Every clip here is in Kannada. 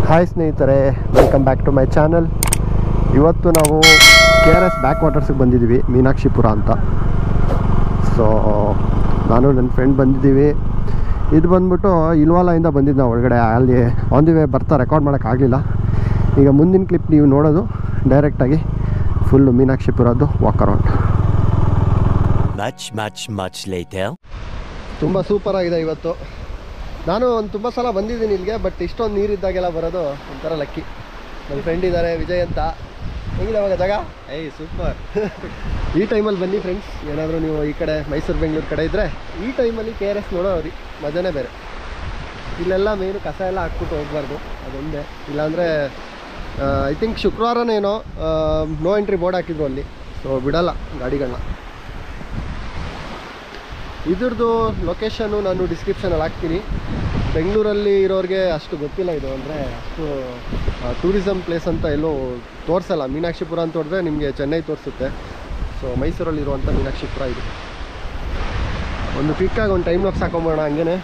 ಹಾಯ್ ಸ್ನೇಹಿತರೆ welcome back to my channel ಇವತ್ತು ನಾವು ಕೆ ಆರ್ ಎಸ್ ಬ್ಯಾಕ್ ವಾಟರ್ಸಿಗೆ ಬಂದಿದ್ದೀವಿ ಮೀನಾಕ್ಷಿಪುರ ಅಂತ ಸೊ ನಾನು ನನ್ನ ಫ್ರೆಂಡ್ ಬಂದಿದ್ದೀವಿ ಇದು ಬಂದ್ಬಿಟ್ಟು ಇಲ್ವಾಲದಿಂದ ಬಂದಿದ್ದು ನಾವು ಒಳಗಡೆ ಅಲ್ಲಿ ಆನ್ ದಿ ವೇ ಬರ್ತಾ ರೆಕಾರ್ಡ್ ಮಾಡೋಕ್ಕಾಗಲಿಲ್ಲ ಈಗ ಮುಂದಿನ ಕ್ಲಿಪ್ ನೀವು ನೋಡೋದು ಡೈರೆಕ್ಟಾಗಿ ಫುಲ್ಲು ಮೀನಾಕ್ಷಿಪುರದ್ದು walk around Much, much, much later. ತುಂಬ ಸೂಪರ್ ಆಗಿದೆ ಇವತ್ತು ನಾನು ಒಂದು ತುಂಬ ಸಲ ಬಂದಿದ್ದೀನಿ ಇಲ್ಲಿಗೆ ಬಟ್ ಇಷ್ಟೊಂದು ನೀರಿದ್ದಾಗೆಲ್ಲ ಬರೋದು ಒಂಥರ ಲಕ್ಕಿ ನನ್ನ ಫ್ರೆಂಡ್ ಇದ್ದಾರೆ ವಿಜಯ್ ಅಂತ ಹೆಂಗಿದೆ ಅವಾಗ ಜಾಗ ಏಯ್ ಸೂಪರ್ ಈ ಟೈಮಲ್ಲಿ ಬನ್ನಿ ಫ್ರೆಂಡ್ಸ್ ಏನಾದರೂ ನೀವು ಈ ಕಡೆ ಮೈಸೂರು ಬೆಂಗಳೂರು ಕಡೆ ಇದ್ದರೆ ಈ ಟೈಮಲ್ಲಿ ಕೆ ಆರ್ ಎಸ್ ನೋಡೋರಿ ಮಜಾನೇ ಬೇರೆ ಇಲ್ಲೆಲ್ಲ ಮೇನು ಕಸ ಎಲ್ಲ ಹಾಕ್ಬಿಟ್ಟು ಹೋಗ್ಬಾರ್ದು ಅದೊಂದೇ ಇಲ್ಲಾಂದರೆ ಐ ಥಿಂಕ್ ಶುಕ್ರವಾರನೇನೋ ನೋ ಎಂಟ್ರಿ ಬೋರ್ಡ್ ಹಾಕಿದ್ರು ಅಲ್ಲಿ ಸೊ ಬಿಡಲ್ಲ ಗಾಡಿಗಳನ್ನ ಇದ್ರದ್ದು ಲೊಕೇಶನ್ನು ನಾನು ಡಿಸ್ಕ್ರಿಪ್ಷನಲ್ಲಿ ಹಾಕ್ತೀನಿ ಬೆಂಗಳೂರಲ್ಲಿ ಇರೋರಿಗೆ ಅಷ್ಟು ಗೊತ್ತಿಲ್ಲ ಇದು ಅಂದರೆ ಅಷ್ಟು ಟೂರಿಸಮ್ ಪ್ಲೇಸ್ ಅಂತ ಎಲ್ಲೋ ತೋರಿಸಲ್ಲ ಮೀನಾಕ್ಷಿಪುರ ಅಂತ ಹೊಡೆದ್ರೆ ನಿಮಗೆ ಚೆನ್ನೈ ತೋರಿಸುತ್ತೆ ಸೊ ಮೈಸೂರಲ್ಲಿರುವಂಥ ಮೀನಾಕ್ಷಿಪುರ ಇದು ಒಂದು ಕ್ವಿಕ್ಕಾಗಿ ಒಂದು ಟೈಮ್ ಲಾಕ್ಸ್ ಹಾಕೊಂಬೋಣ ಹಂಗೇನೆ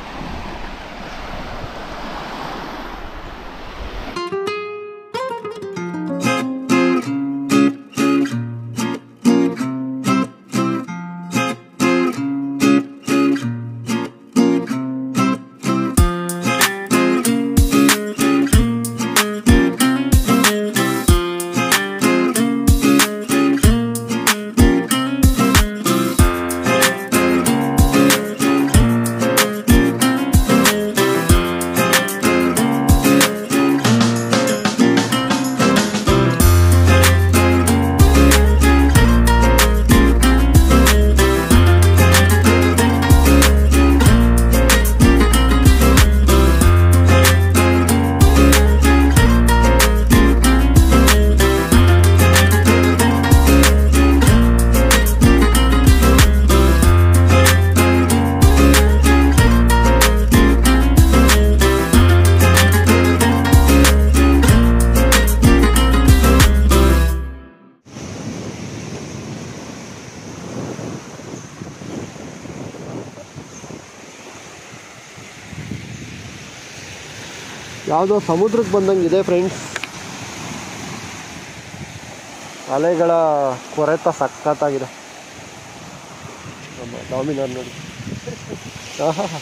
ಯಾವುದೋ ಸಮುದ್ರಕ್ಕೆ ಬಂದಂಗೆ ಇದೆ ಫ್ರೆಂಡ್ಸ್ ಅಲೆಗಳ ಕೊರೆತ ಸಖತ್ತಾಗಿದೆ ನಮ್ಮ ಡಾಮಿನರ್ ನೋಡಿ ಆಹಾಹಾ.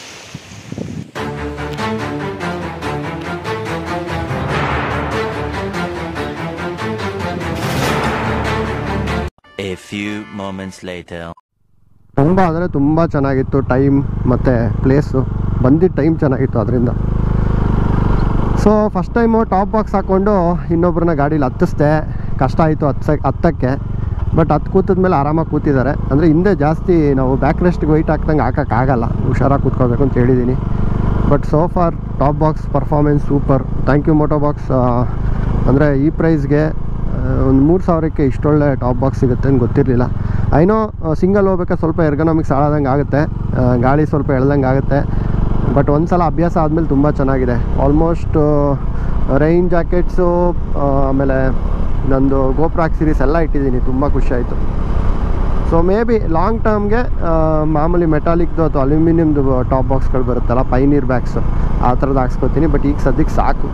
A few moments later. ತುಂಬ ಅಂದರೆ ತುಂಬ ಚೆನ್ನಾಗಿತ್ತು ಟೈಮ್ ಮತ್ತು ಪ್ಲೇಸು ಬಂದಿದ್ದ ಟೈಮ್ ಚೆನ್ನಾಗಿತ್ತು ಅದರಿಂದ so first time top box ಹಾಕ್ಕೊಂಡು ಇನ್ನೊಬ್ಬರನ್ನ ಗಾಡೀಲಿ ಹತ್ತಿಸ್ದೆ ಕಷ್ಟ ಆಯಿತು ಹತ್ಸ ಹತ್ತಕ್ಕೆ ಬಟ್ ಹತ್ತು ಕೂತಿದ್ಮೇಲೆ ಆರಾಮಾಗಿ ಕೂತಿದ್ದಾರೆ ಅಂದರೆ ಹಿಂದೆ ಜಾಸ್ತಿ ನಾವು ಬ್ಯಾಕ್ ರೆಸ್ಟ್ಗೆ ವೆಯ್ಟ್ ಹಾಕ್ದಂಗೆ ಹಾಕೋಕ್ಕಾಗಲ್ಲ ಹುಷಾರಾಗಿ ಕೂತ್ಕೋಬೇಕು ಅಂತ ಹೇಳಿದ್ದೀನಿ but so far top box performance super thank you moto box ಅಂದರೆ ಈ ಪ್ರೈಸ್ಗೆ ಒಂದು ಮೂರು ಸಾವಿರಕ್ಕೆ ಇಷ್ಟೊಳ್ಳೆ ಟಾಪ್ ಬಾಕ್ಸ್ ಸಿಗುತ್ತೆ ಅಂತ ಗೊತ್ತಿರಲಿಲ್ಲ ಐನೋ ಸಿಂಗಲ್ ಹೋಗ್ಬೇಕಾದ್ರೆ ಸ್ವಲ್ಪ ಎರ್ಗನಾಮಿಕ್ಸ್ ಆಳದಂಗೆ ಆಗುತ್ತೆ ಆ, ಗಾಳಿ ಸ್ವಲ್ಪ ಎಳ್ದಂಗೆ ಆಗುತ್ತೆ ಬಟ್ ಒಂದು ಸಲ ಅಭ್ಯಾಸ ಆದಮೇಲೆ ತುಂಬ ಚೆನ್ನಾಗಿದೆ ಆಲ್ಮೋಸ್ಟ್ ರೈನ್ ಜಾಕೆಟ್ಸು ಆಮೇಲೆ ನಂದು ಗೋಪ್ರಾಕ್ ಸೀರೀಸ್ ಎಲ್ಲ ಇಟ್ಟಿದ್ದೀನಿ ತುಂಬ ಖುಷಿ ಆಯಿತು ಸೊ ಮೇ ಬಿ ಲಾಂಗ್ ಟರ್ಮ್ಗೆ ಮಾಮೂಲಿ ಮೆಟಾಲಿಕ್ದು ಅಥವಾ ಅಲ್ಯೂಮಿನಿಯಮ್ದು ಟಾಪ್ ಬಾಕ್ಸ್ಗಳು ಬರುತ್ತಲ್ಲ ಪೈನೀರ್ ಬ್ಯಾಗ್ಸು ಆ ಥರದ್ದು ಹಾಕ್ಸ್ಕೊತೀನಿ ಬಟ್ ಈಗ ಸದ್ಯಕ್ಕೆ ಸಾಕು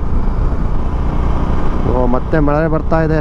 ಓ ಮತ್ತೆ ಮಳೆ ಬರ್ತಾ ಇದೆ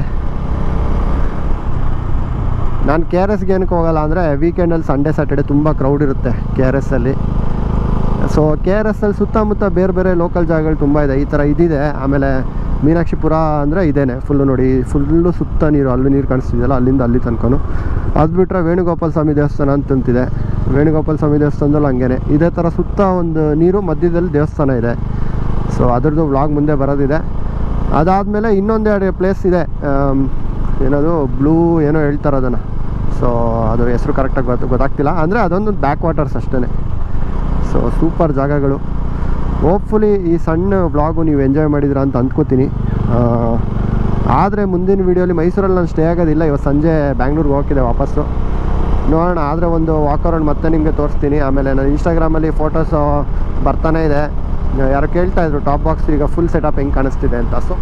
ನಾನು ಕೆ ಆರ್ ಎಸ್ಗೆ ಏನಕ್ಕೆ ಹೋಗಲ್ಲ ಅಂದರೆ ವೀಕೆಂಡಲ್ಲಿ ಸಂಡೇ ಸ್ಯಾಟರ್ಡೆ ತುಂಬ ಕ್ರೌಡ್ ಇರುತ್ತೆ ಕೆ ಆರ್ ಎಸ್ಸಲ್ಲಿ ಸೊ ಕೆ ಆರ್ ಎಸ್ ಅಲ್ಲಿ ಸುತ್ತಮುತ್ತ ಬೇರೆ ಬೇರೆ ಲೋಕಲ್ ಜಾಗಗಳು ತುಂಬ ಇದೆ ಈ ಥರ ಇದಿದೆ ಆಮೇಲೆ ಮೀನಾಕ್ಷಿಪುರ ಅಂದರೆ ಇದೇನೆ ಫುಲ್ಲು ನೋಡಿ ಫುಲ್ಲು ಸುತ್ತ ನೀರು ಅಲ್ಲಿ ನೀರು ಕಾಣಿಸ್ತಿದೆಯಲ್ಲ ಅಲ್ಲಿಂದ ಅಲ್ಲಿ ತನಕನು ಅದು ಬಿಟ್ಟರೆ ವೇಣುಗೋಪಾಲ ಸ್ವಾಮಿ ದೇವಸ್ಥಾನ ಅಂತಂತಿದೆ ವೇಣುಗೋಪಾಲ ಸ್ವಾಮಿ ದೇವಸ್ಥಾನದಲ್ಲೂ ಹಂಗೇನೆ ಇದೇ ಥರ ಸುತ್ತ ಒಂದು ನೀರು ಮಧ್ಯದಲ್ಲಿ ದೇವಸ್ಥಾನ ಇದೆ ಸೊ ಅದ್ರದ್ದು ವ್ಲಾಗ್ ಮುಂದೆ ಬರೋದಿದೆ ಅದಾದಮೇಲೆ ಇನ್ನೊಂದೆರಡು ಪ್ಲೇಸ್ ಇದೆ ಆಮ್, ಏನದು ಬ್ಲೂ ಏನೋ ಹೇಳ್ತಾರೆ ಅದನ್ನು ಸೊ ಅದು ಹೆಸರು ಕರೆಕ್ಟಾಗಿ ಗೊತ್ತು ಗೊತ್ತಾಗ್ತಿಲ್ಲ ಅಂದರೆ ಅದೊಂದು ಬ್ಯಾಕ್ ವಾಟರ್ಸ್ ಅಷ್ಟೇ ಸೊ ಸೂಪರ್ ಜಾಗಗಳು ಹೋಪ್ಫುಲಿ ಈ ಸಣ್ಣ ವ್ಲಾಗು ನೀವು ಎಂಜಾಯ್ ಮಾಡಿದ್ರ ಅಂತ ಅಂದ್ಕೋತೀನಿ ಆದರೆ ಮುಂದಿನ ವೀಡಿಯೋಲಿ ಮೈಸೂರಲ್ಲಿ ನಾನು ಸ್ಟೇ ಆಗೋದಿಲ್ಲ ಇವತ್ತು ಸಂಜೆ ಬ್ಯಾಂಗ್ಳೂರ್ಗೆ ಹೋಗ್ತಿದ್ದೆ ವಾಪಸ್ಸು ನೋಡೋಣ ಆದರೆ ಒಂದು ವಾಕ್ ಅರೌಂಡ್ ಮತ್ತೆ ನಿಮಗೆ ತೋರಿಸ್ತೀನಿ ಆಮೇಲೆ ನಾನು ಇನ್ಸ್ಟಾಗ್ರಾಮಲ್ಲಿ ಫೋಟೋಸು ಬರ್ತಾನೆ ಇದೆ ಯಾರೋ ಕೇಳ್ತಾ ಇದ್ರು ಟಾಪ್ ಬಾಕ್ಸ್ ಈಗ ಫುಲ್ ಸೆಟಪ್ ಹೆಂಗೆ ಕಾಣಿಸ್ತಿದೆ ಅಂತ ಸೊ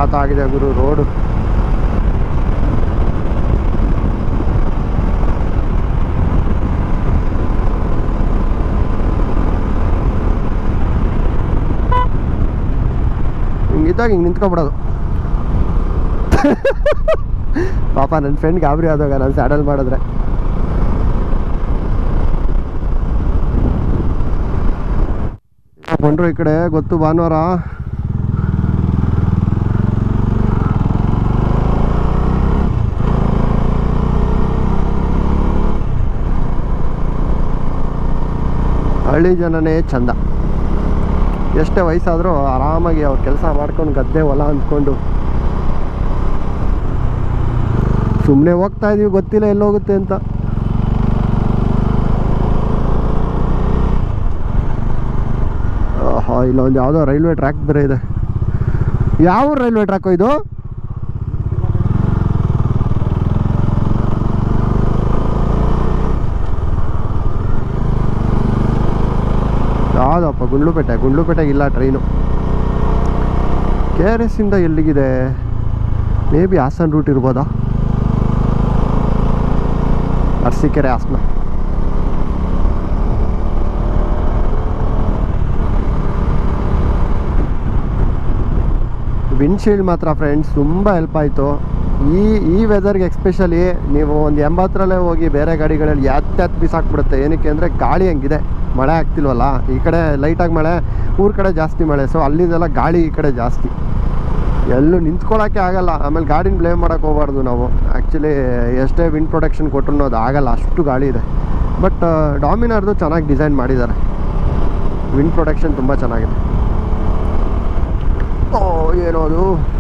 ಸಖತ್ತಾಗಿದೆ ಗುರು ರೋಡು ಹಿಂಗಿದ್ದಾಗ ಹಿಂಗೆ ನಿಂತ್ಕೊಬಿಡೋದು ಪಾಪ ನನ್ನ ಫ್ರೆಂಡ್ ಗಾಬರಿ ಆದಾಗ ನಾನು ಸ್ಯಾಡಲ್ ಮಾಡಿದ್ರೆ ಬಂದ್ರು ಈ ಕಡೆ ಗೊತ್ತು ಭಾನುವಾರ ಹಳ್ಳಿ ಜನನೇ ಚಂದ ಎಷ್ಟೇ ವಯಸ್ಸಾದರೂ ಆರಾಮಾಗಿ ಅವ್ರ ಕೆಲಸ ಮಾಡ್ಕೊಂಡು ಗದ್ದೆ ಹೊಲ ಅಂದ್ಕೊಂಡು ಸುಮ್ಮನೆ ಹೋಗ್ತಾ ಇದೀವಿ ಗೊತ್ತಿಲ್ಲ ಎಲ್ಲೋಗುತ್ತೆ ಅಂತ ಆಹಾ ಇಲ್ಲೊಂದು ಯಾವುದೋ ರೈಲ್ವೆ ಟ್ರ್ಯಾಕ್ ಬೇರೆ ಇದೆ ಯಾವ ರೈಲ್ವೆ ಟ್ರ್ಯಾಕು ಇದು ಯಾವುದಪ್ಪ ಗುಂಡ್ಲುಪೇಟೆ ಗುಂಡ್ಲುಪೇಟೆಗೆ ಇಲ್ಲ ಟ್ರೈನು ಕೆ ಆರ್ ಎಸ್ ಇಂದ ಎಲ್ಲಿಗಿದೆ ಮೇ ಬಿ ಹಾಸನ್ ರೂಟ್ ಇರ್ಬೋದಾ ಅರಸೀಕೆರೆ ಹಾಸನ ವಿಂಡ್ಶೀಲ್ಡ್ ಮಾತ್ರ ಫ್ರೆಂಡ್ಸ್ ತುಂಬ ಹೆಲ್ಪ್ ಆಯಿತು ಈ ಈ ವೆದರ್ಗೆ ಎಕ್ಸ್ಪೆಷಲಿ ನೀವು ಒಂದು ಎಂಬತ್ತರಲ್ಲೇ ಹೋಗಿ ಬೇರೆ ಗಾಡಿಗಳಲ್ಲಿ ಯಾತ್ಯಾತ್ ಬಿಸಾಕ್ಬಿಡುತ್ತೆ ಏನಕ್ಕೆ ಅಂದರೆ ಗಾಳಿ ಹಂಗಿದೆ ಮಳೆ ಆಗ್ತಿಲ್ವಲ್ಲ ಈ ಕಡೆ ಲೈಟಾಗಿ ಮಳೆ ಊರ ಕಡೆ ಜಾಸ್ತಿ ಮಳೆ ಸೊ ಅಲ್ಲಿಂದೆಲ್ಲ ಗಾಳಿ ಈ ಕಡೆ ಜಾಸ್ತಿ ಎಲ್ಲೂ ನಿಂತ್ಕೊಳ್ಳೋಕ್ಕೆ ಆಗಲ್ಲ ಆಮೇಲೆ ಗಾಡಿನ ಬ್ಲೇಮ್ ಮಾಡೋಕ್ಕೆ ಹೋಗ್ಬಾರ್ದು ನಾವು ಆ್ಯಕ್ಚುಲಿ ಎಷ್ಟೇ ವಿಂಡ್ ಪ್ರೊಟೆಕ್ಷನ್ ಕೊಟ್ಟರು ಅದು ಆಗಲ್ಲ ಅಷ್ಟು ಗಾಳಿ ಇದೆ ಬಟ್ ಡಾಮಿನಾರ್ದು ಚೆನ್ನಾಗಿ ಡಿಸೈನ್ ಮಾಡಿದ್ದಾರೆ ವಿಂಡ್ ಪ್ರೊಟೆಕ್ಷನ್ ತುಂಬ ಚೆನ್ನಾಗಿದೆ ಓ ಏನೋ ಅದು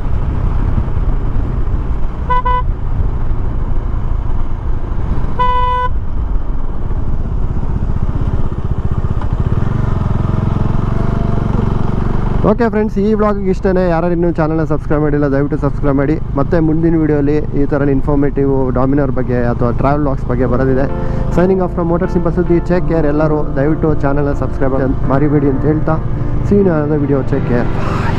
ಓಕೆ ಫ್ರೆಂಡ್ಸ್ ಈ ವ್ಲಾಗಿಗೆ ಇಷ್ಟೇ ಯಾರು ಇನ್ನೂ ಚಾನಲ್ನ ಸಬ್ಸ್ಕ್ರೈಬ್ ಮಾಡಿಲ್ಲ ದಯವಿಟ್ಟು ಸಬ್ಸ್ಕ್ರೈಬ್ ಮಾಡಿ ಮತ್ತೆ ಮುಂದಿನ ವೀಡಿಯೋಲಿ ಈ ಥರ ಇನ್ಫಾರ್ಮೇಟಿವ್ ಡಾಮಿನರ್ ಬಗ್ಗೆ ಅಥವಾ ಟ್ರಾವೆಲ್ ವ್ಲಾಗ್ಸ್ ಬಗ್ಗೆ ಬರೋದಿದೆ signing off from motor simple ಸುದ್ದಿ ಚೆಕ್ ಕೇರ್ ಎಲ್ಲರೂ ದಯವಿಟ್ಟು ಚಾನಲ್ನ ಸಬ್ಸ್ಕ್ರೈಬ್ ಮರಿಬೇಡಿ ಅಂತ ಹೇಳ್ತಾ ಸೀನ್ ವಿಡಿಯೋ ಚೆಕ್ ಕೇರ್